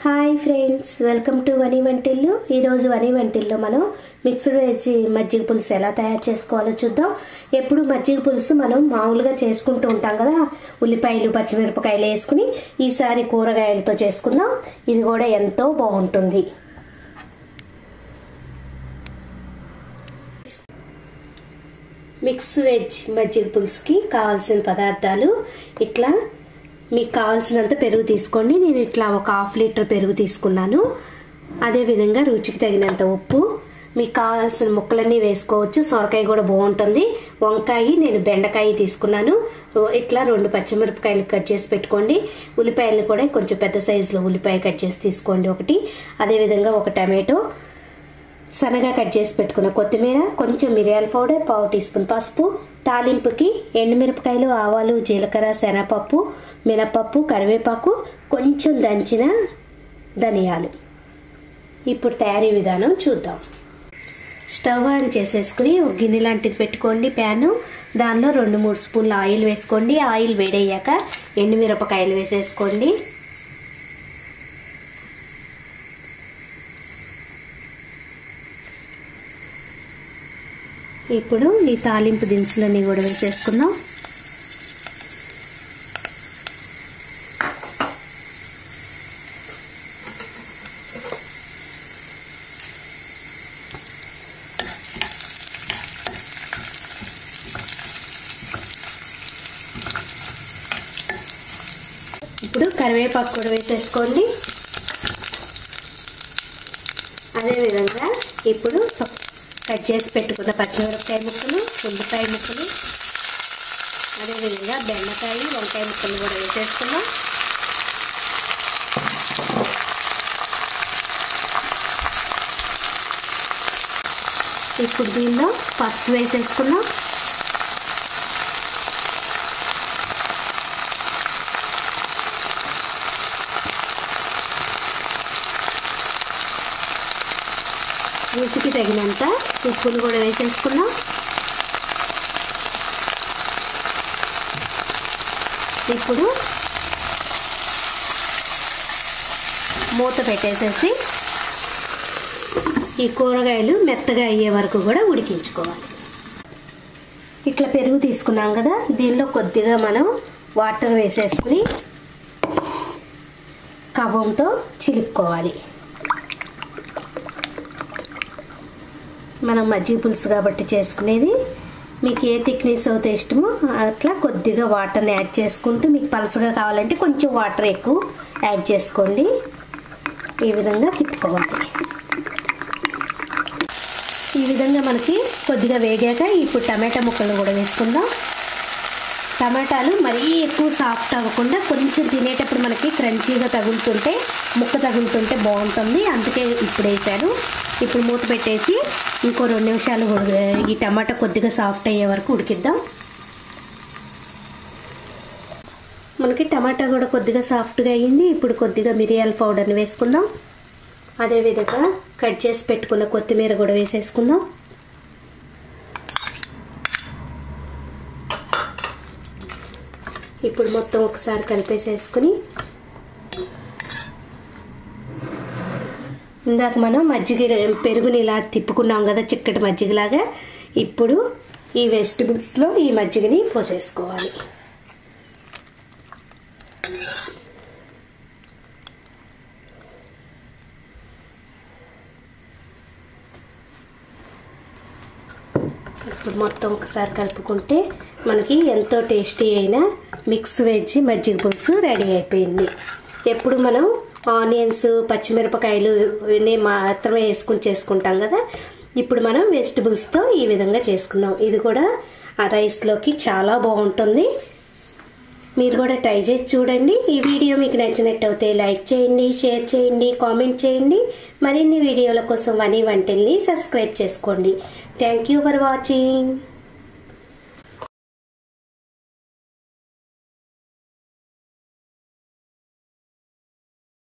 hi friends welcome to వని వంటిల్లు ఈరోజు వని వంటిల్లో మనం మిక్స్డ్ వెజ్ మజ్జిగ పులుసు ఎలా తయారు చేసుకోవాలో చూద్దాం ఎప్పుడు మజ్జిగ పులుసు మనం మామూలుగా చేసుకుంటూ ఉంటాం కదా ఉల్లిపాయలు పచ్చిమిరపకాయలు వేసుకుని ఈసారి కూరగాయలతో చేసుకుందాం ఇది కూడా ఎంతో బాగుంటుంది మిక్స్ వెజ్ మజ్జిగ పులుసుకి కావాల్సిన పదార్థాలు ఇట్లా మీకు కావాల్సినంత పెరుగు తీసుకోండి నేను ఇట్లా ఒక హాఫ్ లీటర్ పెరుగు తీసుకున్నాను అదేవిధంగా రుచికి తగినంత ఉప్పు మీకు కావాల్సిన ముక్కలన్నీ వేసుకోవచ్చు సొరకాయ కూడా బాగుంటుంది వంకాయ నేను బెండకాయ తీసుకున్నాను ఇట్లా రెండు పచ్చిమిరపకాయలు కట్ చేసి పెట్టుకోండి ఉల్లిపాయలు కూడా కొంచెం పెద్ద సైజులో ఉల్లిపాయ కట్ చేసి తీసుకోండి ఒకటి అదేవిధంగా ఒక టమాటో సన్నగా కట్ చేసి పెట్టుకున్న కొత్తిమీర కొంచెం మిరియాల పౌడర్ పావు టీ స్పూన్ పసుపు తాలింపుకి ఎండుమిరపకాయలు ఆవాలు జీలకర్ర శనగపప్పు మినపప్పు కరివేపాకు కొంచెం దంచిన ధనియాలు ఇప్పుడు తయారీ విధానం చూద్దాం స్టవ్ ఆన్ చేసేసుకుని ఒక గిన్నె లాంటిది పెట్టుకోండి ప్యాను దానిలో రెండు మూడు స్పూన్ల ఆయిల్ వేసుకోండి ఆయిల్ వేడయ్యాక ఎండుమిరపకాయలు వేసేసుకోండి ఇప్పుడు ఈ తాలింపు దినుసులన్నీ కూడా వేసేసుకుందాం ఇప్పుడు కరివేపాకు కూడా వేసేసుకోండి అదేవిధంగా ఇప్పుడు కట్ చేసి పెట్టుకున్న పచ్చిమిరపకాయ ముక్కలు ఉల్లిపాయ ముక్కలు అదేవిధంగా బెండకాయ వంకాయ ముక్కలు కూడా వేసేసుకున్నాం ఇప్పుడు దీనిలో పసుపు వేసేసుకున్నాం రుచికి తగినంత ఉప్పును కూడా వేసేసుకున్నాం ఇప్పుడు మూత పెట్టేసేసి ఈ కూరగాయలు మెత్తగా అయ్యే వరకు కూడా ఉడికించుకోవాలి ఇట్లా పెరుగు తీసుకున్నాం కదా దీనిలో కొద్దిగా మనం వాటర్ వేసేసుకుని కవ్వంతో చిలుపుకోవాలి మనం మజ్జిగ పులుసు కాబట్టి చేసుకునేది మీకు ఏ థిక్నెస్ అయితే ఇష్టమో అట్లా కొద్దిగా వాటర్ని యాడ్ చేసుకుంటూ మీకు పలసగా కావాలంటే కొంచెం వాటర్ ఎక్కువ యాడ్ చేసుకోండి ఈ విధంగా తిప్పుకోవాలి ఈ విధంగా మనకి కొద్దిగా వేగాక ఇప్పుడు టమాటా ముక్కలు కూడా వేసుకుందాం టమాటాలు మరీ ఎక్కువ సాఫ్ట్ అవ్వకుండా కొంచెం తినేటప్పుడు మనకి క్రంచీగా తగులుతుంటే ముక్క తగులుతుంటే బాగుంటుంది అందుకే ఇప్పుడు వేసాను ఇప్పుడు మూత పెట్టేసి ఇంకో రెండు నిమిషాలు ఈ టమాటా కొద్దిగా సాఫ్ట్ అయ్యే వరకు ఉడికిద్దాం మనకి టమాటా కూడా కొద్దిగా సాఫ్ట్గా అయ్యింది ఇప్పుడు కొద్దిగా మిరియాల పౌడర్ని వేసుకుందాం అదేవిధంగా కట్ చేసి పెట్టుకున్న కొత్తిమీర కూడా వేసేసుకుందాం ఇప్పుడు మొత్తం ఒకసారి కలిపేసేసుకుని ఇందాక మనం మజ్జిగ పెరుగుని ఇలా తిప్పుకున్నాం కదా చిక్కటి మజ్జిగలాగా ఇప్పుడు ఈ వెజిటబుల్స్లో ఈ మజ్జిగని పోసేసుకోవాలి ఇప్పుడు మొత్తం ఒకసారి కలుపుకుంటే మనకి ఎంతో టేస్టీ అయిన మిక్స్ వెజ్ మజ్జిగ పులుసు రెడీ అయిపోయింది ఎప్పుడు మనం ఆనియన్స్ పచ్చిమిరపకాయలు మాత్రమే వేసుకుని చేసుకుంటాం కదా ఇప్పుడు మనం వెజిటబుల్స్తో ఈ విధంగా చేసుకున్నాం ఇది కూడా ఆ రైస్లోకి చాలా బాగుంటుంది మీరు కూడా ట్రై చేసి చూడండి ఈ వీడియో మీకు నచ్చినట్టయితే లైక్ చేయండి షేర్ చేయండి కామెంట్ చేయండి మరిన్ని వీడియోల కోసం వని వంటల్ని సబ్స్క్రైబ్ చేసుకోండి థ్యాంక్ యూ ఫర్ వాచింగ్